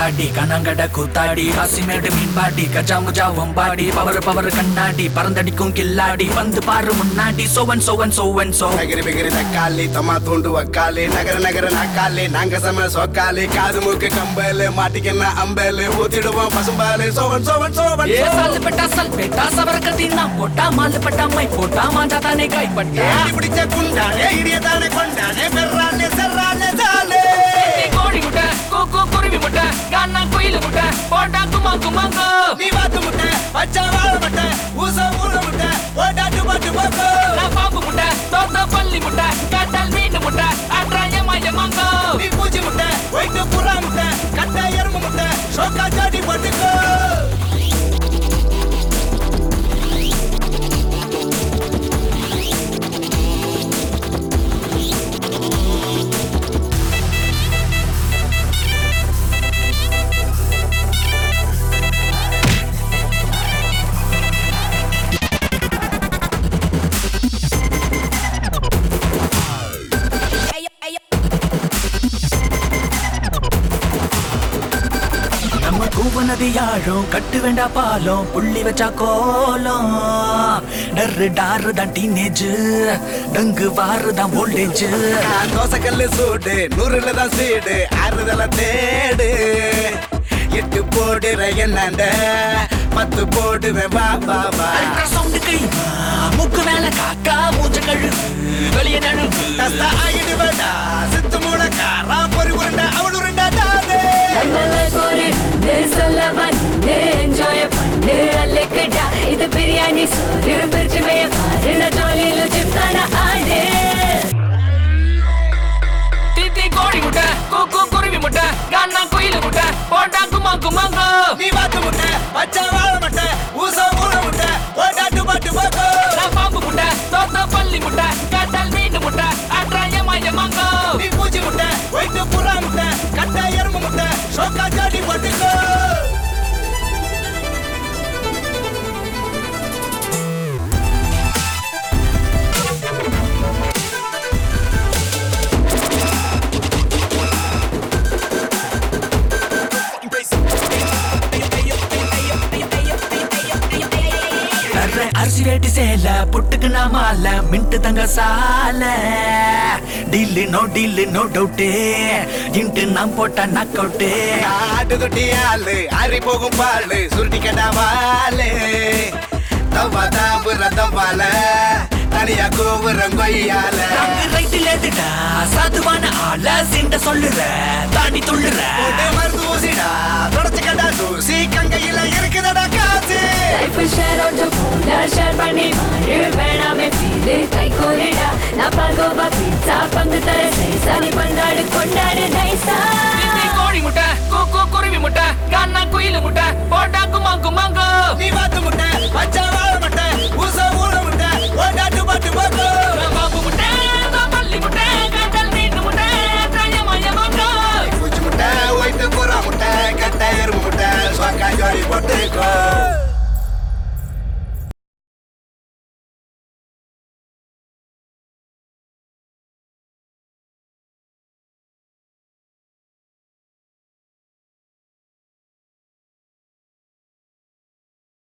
கில்லாடி கனங்கட கூத்தாடி காசிமேடு மீன்பாடி கஜா முஜா வம்பாடி பவர் பவர் கண்ணாடி பறந்தடிக்கும் கில்லாடி வந்து பாரு முன்னாடி சோவன் சோவன் சோவன் சோ நகரி பிகரி தக்காளி தம்மா தூண்டு வக்காளி நகர நகர நக்காளி நாங்க சம சொக்காளி காது மூக்கு கம்பல் மாட்டிக்கன்னா அம்பல் ஊத்திடுவோம் பசும்பாலு சோவன் சோவன் சோவன் ஏ சால் பெட்டா சால் பெட்டா சவர கத்தினா போட்டா மால் பட்டா மை போட்டா மாஞ்சா தானே கைப்பட்டா ஏடி பிடிச்ச குண்டானே இடிய தானே கொண்டானே பெர்றானே செர்றானே தாலே கோழி முட்டை கூக்கு குருவி முட்டை கானா குயில் முட்டை போட்டா குமா குமாங்கோ நீ வாத்து முட்டை பச்சை வாழ முட்டை ஊச ஊற முட்டை ஓட்டாட்டு பாட்டு போக்கோ நான் பாம்பு முட்டை தோத்த பள்ளி முட்டை காட்டால் மீன் முட்டை அட்ராய மாய மாங்கோ நீ பூச்சி முட்டை ஒயிட்டு புறா முட்டை கட்டை எறும்பு முட்டை சோக்கா ஜாடி போட்டுக்கோ நம்ம கூவனது யாழும் கட்டு வேண்டா பாலம் புள்ளி வச்சா கோலம் டர்ரு டாரு தான் டீனேஜ் டங்கு வாரு தான் ஓல்டேஜ் தோசை கல்லு சூடு நூறுல தான் சீடு ஆறுதல தேடு எட்டு போடுற என்னண்ட பத்து போடுவேன் வா வா வா சவுண்டு கைமா மூக்கு மேல காக்கா மூச்ச கழுவு வெளியே நழுவு கஸ்தா ஆயிடுவேடா சித்து மூலக்காரா பொறி உருண்டா அவள் உருண்டா தானே நம்மள போரு சொல்ல வந்து என்ஜாய் பண்ணு அல்லக்கடா இது பிரியாணி சோறு பிரிச்சு மேய பாரு நான் ஜாலியில சிப்தான ஆடு தீத்தி கோழி முட்டை கூக்கு குருவி முட்டை கானா குயில் முட்டை போட்டா குமா குமாங்கோ நீ வாத்து முட்டை பச்சை வாழ முட்டை ஊச ஊற முட்டை ஓட்டாட்டு பாட்டு போக்கோ நான் பாம்பு முட்டை தோத்த பள்ளி முட்டை காட்டால் மீன் முட்டை அட்ராய மாய மாங்கோ நீ பூச்சி முட்டை ஒயிட்டு புறா முட்டை கட்டை எறும்பு முட்டை சோக்கா ஜாடி போட்டுக்கோ தர்ற அரிசி வேட்டி சேல புட்டுக்கு நான் மாலை மின்ட்டு தங்க சால deal no deal no doubt இன்ட்டு நான் போட்ட நாக் அவுட்டு ஆட்டு தொட்டி ஆளு ஆறி போகும் பாலு சுருட்டி கடா வாலு தவா தாபுற தவால தனியா கோபுரம் கொய்யால ரைட்டில் எதுடா சாதுவான ஆள சிண்ட சொல்லுற தாண்டி துள்ளுற போட்டு மருந்து ஊசிடா தொடச்சு கடா தூசி கங்கையில இருக்குதடா காசு லைஃப் ஷேர் ஆட்டு போல ஷேர் பண்ணி மாறு வேணாமே ஃபீல் கை கோரிடா நான் பால்கோவா பீட்சா பங்கு தர சைசா நீ பந்தாடு கொண்டாடு நைசா கோழி முட்டை கூக்கு குருவி முட்டை கானா குயில் முட்டை போட்டா குமா குமாங்கோ